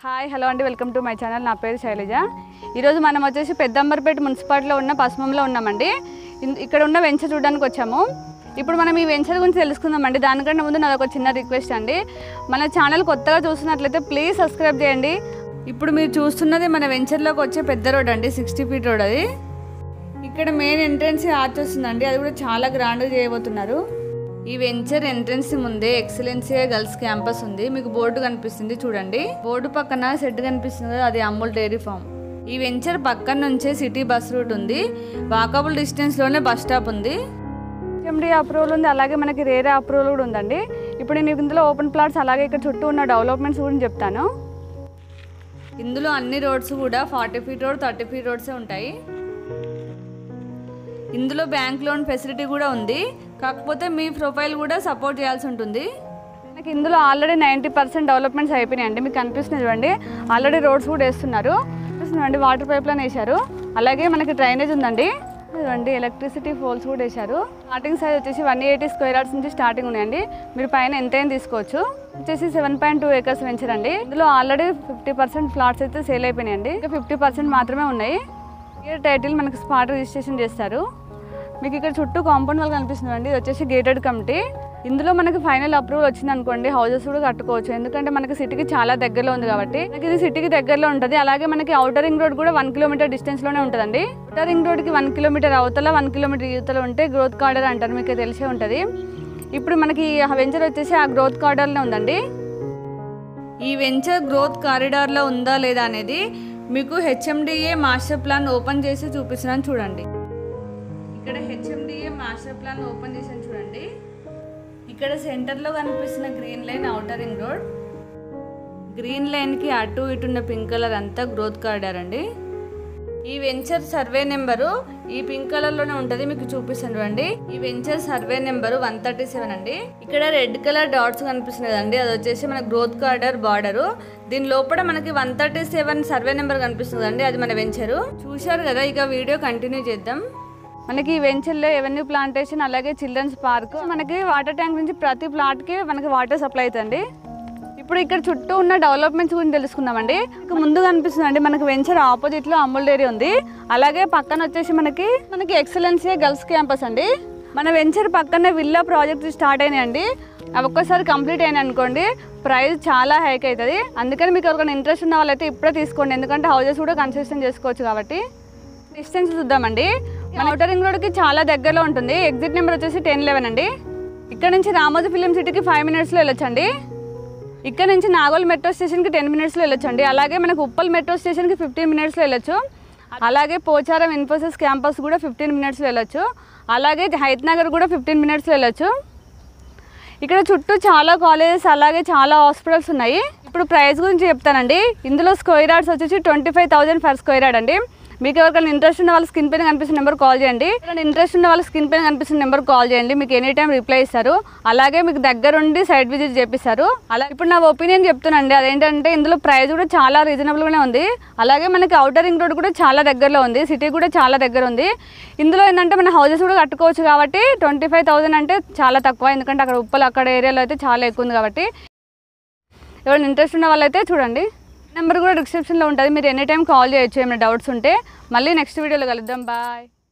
hi hello అండి welcome to my channel నా పేరు శైలజ ఈరోజు మనం వచ్చేసి పెద్దంబర్పేట మున్సిపాలిటీలో ఉన్న పశ్చిమంలో ఉన్నామండి ఇన్- ఇక్కడ ఉన్న వెంచర్ చూడడానికి వచ్చాము ఇప్పుడు మనం ఈ వెంచర్ గురించి తెలుసుకుందామండి దానికంటే ముందు నాది ఒక చిన్న రిక్వెస్ట్ అండి మన ఛానల్ కొత్తగా చూస్తున్నట్లయితే ప్లీజ్ సబ్స్క్రైబ్ చేయండి ఇప్పుడు మీరు చూస్తున్నది మన వెంచర్లోకి వచ్చే పెద్ద రోడ్ అండి సిక్స్టీ ఫీట్ రోడ్ అది ఇక్కడ మెయిన్ ఎంట్రన్స్ ఆర్చ్ వస్తుందండి అది కూడా చాలా గ్రాండ్గా చేయబోతున్నారు ఈ వెంచర్ ఎంట్రన్స్ ముందే ఎక్సలెన్సియా గర్ల్స్ క్యాంపస్ ఉంది మీకు బోర్డు కనిపిస్తుంది చూడండి బోర్డు పక్కన సెట్ కనిపిస్తుంది కదా అది అమూల్ డైరీ ఫామ్ ఈ వెంచర్ పక్కన నుంచే సిటీ బస్ రూట్ ఉంది వాకబుల్ డిస్టెన్స్ లోనే బస్ స్టాప్ ఉంది ఎండి అప్రూవల్ ఉంది అలాగే మనకి రేరే అప్రూవల్ కూడా ఉందండి ఇప్పుడు నేను ఇందులో ఓపెన్ ప్లాట్స్ అలాగే ఇక్కడ చుట్టూ ఉన్న డెవలప్మెంట్స్ గురించి చెప్తాను ఇందులో అన్ని రోడ్స్ కూడా forty feet road thirty feet రోడ్సే ఉంటాయి ఇందులో బ్యాంక్ లోన్ ఫెసిలిటీ కూడా ఉంది కాకపోతే మీ ప్రొఫైల్ కూడా సపోర్ట్ చేయాల్సి ఉంటుంది మనకి ఇందులో ఆల్రెడీ నైంటీ పర్సెంట్ డెవలప్మెంట్స్ అయిపోయినాయండి మీకు కనిపిస్తుంది చూడండి ఆల్రెడీ రోడ్స్ కూడా వేస్తున్నారు చూస్తున్నాండి వాటర్ పైప్ లైన్ వేశారు అలాగే మనకి డ్రైనేజ్ ఉందండి చూడండి ఎలక్ట్రిసిటీ పోల్స్ కూడా వేశారు స్టార్టింగ్ సైజ్ వచ్చేసి వన్ ఎయిటీ స్క్వేర్ యార్డ్స్ నుంచి స్టార్టింగ్ ఉన్నాయండి మీరు పైన ఎంతైనా తీసుకోవచ్చు వచ్చేసి సెవెన్ పాయింట్ టూ ఏకర్స్ పెంచారండి ఇందులో ఆల్రెడీ ఫిఫ్టీ పర్సెంట్ ఫ్లాట్స్ అయితే సేల్ అయిపోయినాయండి ఇంకా ఫిఫ్టీ పర్సెంట్ మాత్రమే ఉన్నాయి ఈ టైటిల్ మనకి స్పాట్ రిజిస్ట్రేషన్ చేస్తారు మీకు ఇక్కడ చుట్టూ కాంపౌండ్ వాళ్ళు కనిపిస్తుందండి ఇది వచ్చేసి గేటెడ్ కమిటీ ఇందులో మనకి ఫైనల్ అప్రూవల్ వచ్చింది అనుకోండి హౌసెస్ కూడా కట్టుకోవచ్చు ఎందుకంటే మనకి సిటీకి చాలా దగ్గరలో ఉంది కాబట్టి మనకి ఇది సిటీకి దగ్గరలో ఉంటుంది అలాగే మనకి అవుటర్ రింగ్ రోడ్ కూడా వన్ కిలోమీటర్ డిస్టెన్స్ లోనే ఉంటుందండి అవుటర్ రింగ్ రోడ్ కి వన్ కిలోమీటర్ అవతల వన్ కిలోమీటర్ యువతల ఉంటే గ్రోత్ కార్డర్ అంటారు మీకు తెలిసే ఉంటుంది ఇప్పుడు మనకి వెంచర్ వచ్చేసి ఆ గ్రోత్ కార్డర్లో ఉందండి ఈ వెంచర్ గ్రోత్ కారిడార్లో ఉందా లేదా అనేది మీకు హెచ్ఎండిఏ మాస్టర్ ప్లాన్ ఓపెన్ చేసి చూపిస్తున్నాను చూడండి ఇక్కడ హెచ్ఎండిఏ మాస్టర్ ప్లాన్ ఓపెన్ చేసాను చూడండి ఇక్కడ సెంటర్లో కనిపిస్తున్న green line outer ring road green లైన్కి అటు ఇటు ఉన్న పింక్ కలర్ అంతా గ్రోత్ కారిడార్ అండి ఈ వెంచర్ సర్వే నెంబరు ఈ పింక్ కలర్ లోనే ఉంటది మీకు చూపిస్తాను చూడండి ఈ venture survey number one thirty seven అండి ఇక్కడ రెడ్ కలర్ డాట్స్ కనిపిస్తుంది కదండి అది వచ్చేసి మన గ్రోత్ కార్డర్ బార్డర్ దీని లోపల మనకి one thirty seven survey number కనిపిస్తుంది అండి అది మన వెంచరు చూశారు కదా ఇక వీడియో కంటిన్యూ చేద్దాం మనకి ఈ వెంచర్లో ఎవెన్యూ ప్లాంటేషన్ అలాగే చిల్డ్రన్స్ పార్క్ మనకి వాటర్ ట్యాంక్ నుంచి ప్రతి ప్లాట్కి మనకి వాటర్ సప్లై అవుతుంది ఇప్పుడు ఇక్కడ చుట్టూ ఉన్న డెవలప్మెంట్స్ గురించి తెలుసుకుందామండి ఇక ముందు కనిపిస్తుందండి మనకి వెంచర్ ఆపోజిట్ లో అమూల్ డైరీ ఉంది అలాగే పక్కన వచ్చేసి మనకి మనకి ఎక్సలెన్సీ గర్ల్స్ క్యాంపస్ అండి మన వెంచర్ పక్కనే విల్లా ప్రాజెక్ట్ స్టార్ట్ అయినాయండి అవి ఒక్కసారి కంప్లీట్ అయినాయి అనుకోండి ప్రైస్ చాలా హైక్ అవుతుంది అందుకని మీకు ఎవరికైనా ఇంట్రెస్ట్ ఉన్న వాళ్ళైతే ఇప్పుడే తీసుకోండి ఎందుకంటే హౌసెస్ కూడా కన్స్ట్రక్షన్ చేసుకోవచ్చు కాబట్టి డిస్టెన్స్ చూద్దామండి మన అవుటర్ రింగ్ రోడ్కి చాలా దగ్గరలో ఉంటుంది ఎగ్జిట్ నెంబర్ వచ్చేసి టెన్ లెవెన్ అండి ఇక్కడ నుంచి రామోజీ ఫిలిం సిటీకి ఫైవ్ మినిట్స్లో వెళ్ళొచ్చండి ఇక్కడ నుంచి నాగోల్ మెట్రో స్టేషన్కి టెన్ మినిట్స్లో వెళ్ళొచ్చండి అలాగే మనకు ఉప్పల్ మెట్రో స్టేషన్కి ఫిఫ్టీన్ మినిట్స్లో వెళ్ళొచ్చు అలాగే పోచారం ఇన్ఫోసిస్ క్యాంపస్ కూడా ఫిఫ్టీన్ మినిట్స్లో వెళ్ళొచ్చు అలాగే హైత్ నగర్ కూడా ఫిఫ్టీన్ మినిట్స్లో వెళ్ళొచ్చు ఇక్కడ చుట్టూ చాలా కాలేజెస్ అలాగే చాలా హాస్పిటల్స్ ఉన్నాయి ఇప్పుడు ప్రైస్ గురించి చెప్తానండి ఇందులో స్క్వేర్ యార్డ్స్ వచ్చేసి twenty five thousand for square yard అండి మీకు ఎవరికైనా ఇంట్రెస్ట్ ఉన్న వాళ్ళ స్క్రీన్ పైన కనిపిస్తున్న నెంబర్ కాల్ చేయండి ఇంట్రెస్ట్ ఉన్న వాళ్ళ స్క్రీన్ పైన కనిపిస్తున్న నెంబర్ కాల్ చేయండి మీకు ఎనీ టైం రిప్లై ఇస్తారు అలాగే మీకు దగ్గరుండి సైట్ విజిట్ చేపిస్తారు అలా ఇప్పుడు నా ఒపీనియన్ చెప్తున్నానండి అదేంటంటే ఇందులో ప్రైస్ కూడా చాలా రీజనబుల్గానే ఉంది అలాగే మనకి అవుటర్ రింగ్ రోడ్ కూడా చాలా దగ్గరలో ఉంది సిటీ కూడా చాలా దగ్గర ఉంది ఇందులో ఏంటంటే మన హౌసెస్ కూడా కట్టుకోవచ్చు కాబట్టి ట్వంటీ ఫైవ్ థౌసండ్ అంటే చాలా తక్కువ ఎందుకంటే అక్కడ ఉప్పలు అక్కడ ఏరియాలో అయితే చాలా ఎక్కువ ఉంది కాబట్టి ఎవరైనా ఇంట్రెస్ట్ ఉన్న వాళ్ళైతే చూడండి నెంబర్ కూడా డిస్క్రిప్షన్లో ఉంటుంది మీరు ఎనీ టైం కాల్ చేయొచ్చు ఏమైనా డౌట్స్ ఉంటే మళ్ళీ నెక్స్ట్ వీడియోలో కలుద్దాం బాయ్